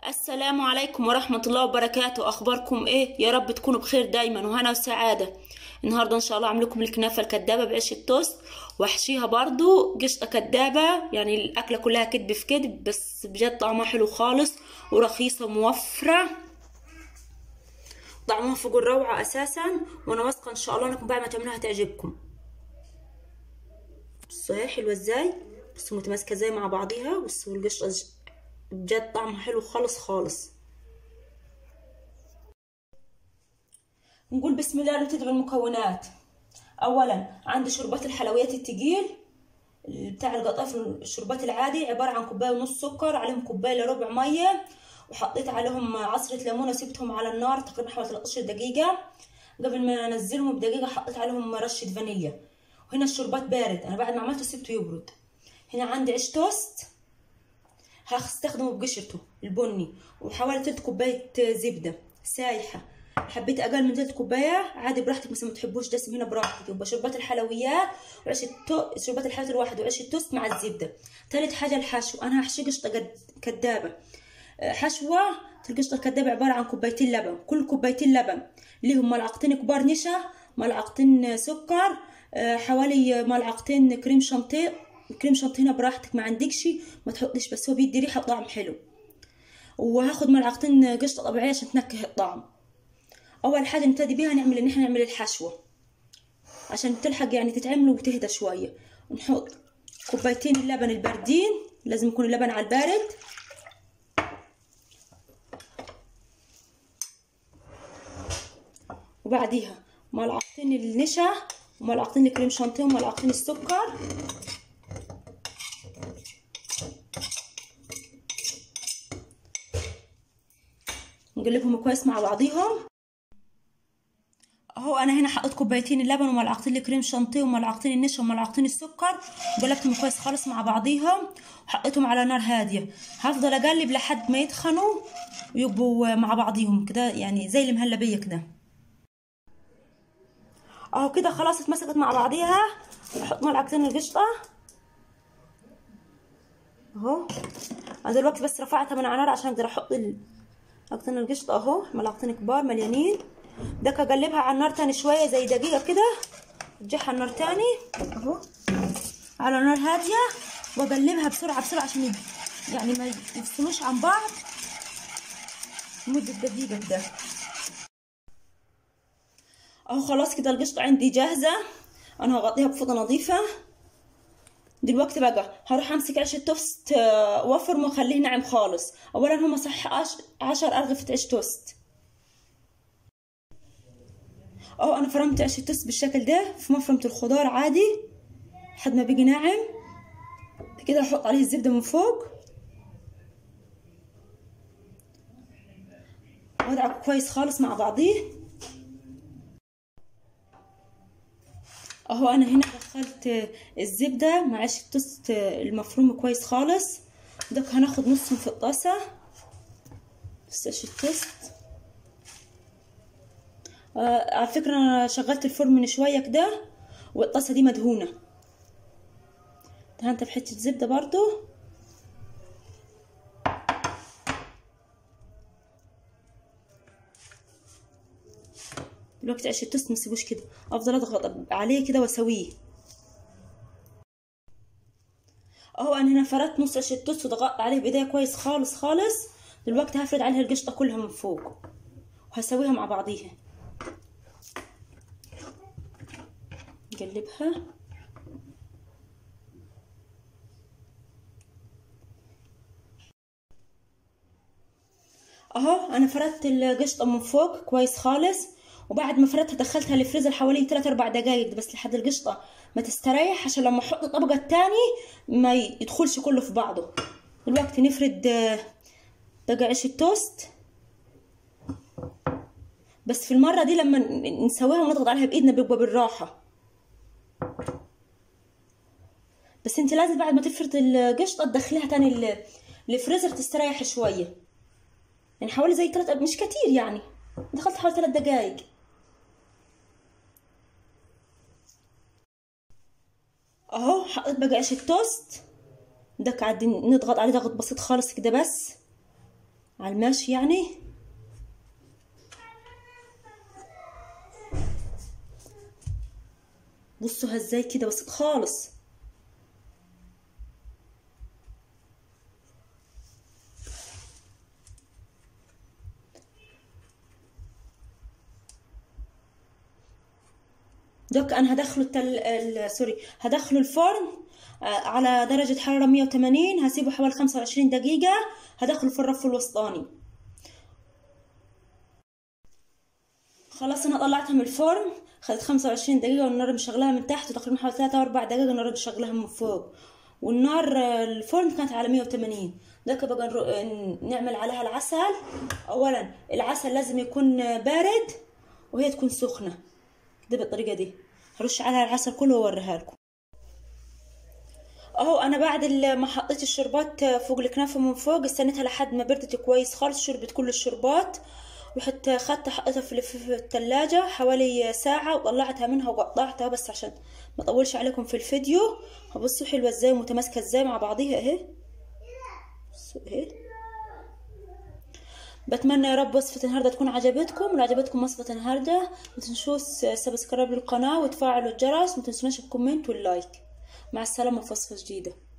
السلام عليكم ورحمة الله وبركاته أخباركم إيه يا رب تكونوا بخير دايما وهنا وسعادة النهاردة إن شاء الله أعمل لكم الكنافة الكدابة بعيش التوست وأحشيها برضو قشطة كدابة يعني الأكلة كلها كدب في كدب بس بجد طعمها حلو خالص ورخيصة وموفرة طعمها فوق الروعة أساسا وأنا واثقة إن شاء الله إنكم بعد ما تعملوها تعجبكم بصوا هي حلوة إزاي بصوا متماسكة زي مع بعضيها بصوا القشطة بجد طعمها حلو خالص خالص نقول بسم الله نبتدي بالمكونات اولا عندي شربات الحلويات التقيل بتاع القطاف الشربات العادي عبارة عن كوباية ونص سكر عليهم كوباية الا ربع مية وحطيت عليهم عصرة ليمون وسبتهم على النار تقريبا حوالي 13 دقيقة قبل ما انزلهم بدقيقة حطيت عليهم رشة فانيليا وهنا الشربات بارد انا بعد ما عملته سبته يبرد هنا عندي عيش توست هستخدمه بقشرته البني وحوالي تلت كوباية زبدة سايحة حبيت اقل من تلت كوباية عادي براحتك بس ما تحبوش دسم هنا براحتك يبقى شربات الحلويات وعيش التو... شربات الحلويات الواحد وعيش التوست مع الزبدة تالت حاجة الحشو انا هحشي قشطة قد... كدابة حشوة القشطة الكدابة عبارة عن كوبايتين لبن كل كوبايتين لبن ليهم ملعقتين كبار نشا ملعقتين سكر حوالي ملعقتين كريم شانتيه كريم شانتيه هنا براحتك ما عندكش ما تحطيش بس هو بيدي ريحه طعم حلو وهاخد ملعقتين قشطه طبيعيه عشان تنكه الطعم اول حاجه نبتدي بيها نعمل ان احنا نعمل الحشوه عشان تلحق يعني تتعمل وتهدى شويه نحط كوبايتين اللبن الباردين لازم يكون اللبن على البارد وبعديها ملعقتين النشا وملعقتين الكريم شانتيه وملعقتين السكر نقلبهم كويس مع بعضيهم اهو انا هنا حطيت كوبايتين اللبن وملعقتين الكريم شانتيه وملعقتين النشا وملعقتين السكر قلبتهم كويس خالص مع بعضيهم وحطيتهم على نار هاديه هفضل اقلب لحد ما يتخنوا ويبقوا مع بعضيهم كده يعني زي المهلبيه كده اهو كده خلاص اتمسكت مع بعضيها احط ملعقتين القشطه اهو انا دلوقتي بس رفعتها من على النار عشان اقدر احط ملعقتين القشطه اهو ملعقتين كبار مليانين ده اقلبها على النار تاني شويه زي دقيقه كده ارجعها النار تاني اهو على نار هاديه واقلبها بسرعه بسرعه عشان يعني ما يفصلوش عن بعض مده دقيقه كده اهو خلاص كده القشطه عندي جاهزه انا هغطيها بفوطه نظيفه دلوقتي بقى هروح امسك عيش التوست وافرمه واخليه ناعم خالص اولا هما صح عشر ارغفة عيش توست اهو انا فرمت عيش التوست بالشكل ده في مفرمة الخضار عادي لحد ما بيجي ناعم كده احط عليه الزبدة من فوق وادعك كويس خالص مع بعضيه اهو انا هنا دخلت الزبده مع عيش التوست المفروم كويس خالص دوك هناخد نصهم في الطاسه بس عيش التوست آه على فكره انا شغلت الفرن من شويه كده والطاسه دي مدهونه دهنتها بحته زبده برضو دلوقتي عيش التوست ما تسيبوش كده افضل اضغط عليه كده واسويه اهو انا هنا فردت نص عيش التوست وضغطت عليه بايديا كويس خالص خالص دلوقتي هفرد عليها القشطه كلها من فوق وهسويها مع بعضيها نقلبها اهو انا فردت القشطه من فوق كويس خالص وبعد ما فردتها دخلتها الفريزر حوالي 3 4 دقايق بس لحد القشطه ما تستريح عشان لما احط الطبقه الثاني ما يدخلش كله في بعضه دلوقتي نفرد بقى عيش التوست بس في المره دي لما نسويها ونضغط عليها بايدنا بيبقى بالراحه بس انت لازم بعد ما تفرد القشطه تدخليها تاني الفريزر تستريح شويه يعني حوالي زي تلات مش كتير يعني دخلت حوالي ثلاث دقايق اهو حطيت بقى عيش التوست ده قاعدين نضغط عليه ضغط بسيط خالص كده بس على الماشي يعني بصوا ازاي كده بسيط خالص دوك انا هدخله التل... ال... سوري هدخله الفرن آه، على درجة حرارة 180 هسيبه حوالي 25 دقيقة هدخله في الرف الوسطاني خلاص انا طلعتها من الفرن خدت 25 دقيقة والنار مشغلها من تحت وتقريبا حوالي 3 او 4 دقائق النار مشغلها من فوق والنار آه، الفرن كانت على 180 دوك بقى نرو... نعمل عليها العسل اولا العسل لازم يكون بارد وهي تكون سخنة ده بالطريقة دي هرش عليها العسل كله واوريها لكم اهو انا بعد ما حطيت الشربات فوق الكنافه من فوق استنيتها لحد ما بردت كويس خالص شربت كل الشربات رحت خدتها حطيتها في الثلاجة حوالي ساعة وطلعتها منها وقطعتها بس عشان ما اطولش عليكم في الفيديو بصوا حلوة ازاي ومتماسكة ازاي مع بعضيها اهي بصوا اهي بتمنى يا رب وصفة النهاردة تكون عجبتكم ولو عجبتكم وصفة النهاردة ما تنسوش سبسكرايب للقناة وتفعلوا الجرس وما تنسوناش الكومنت واللايك مع السلامة في وصفة جديدة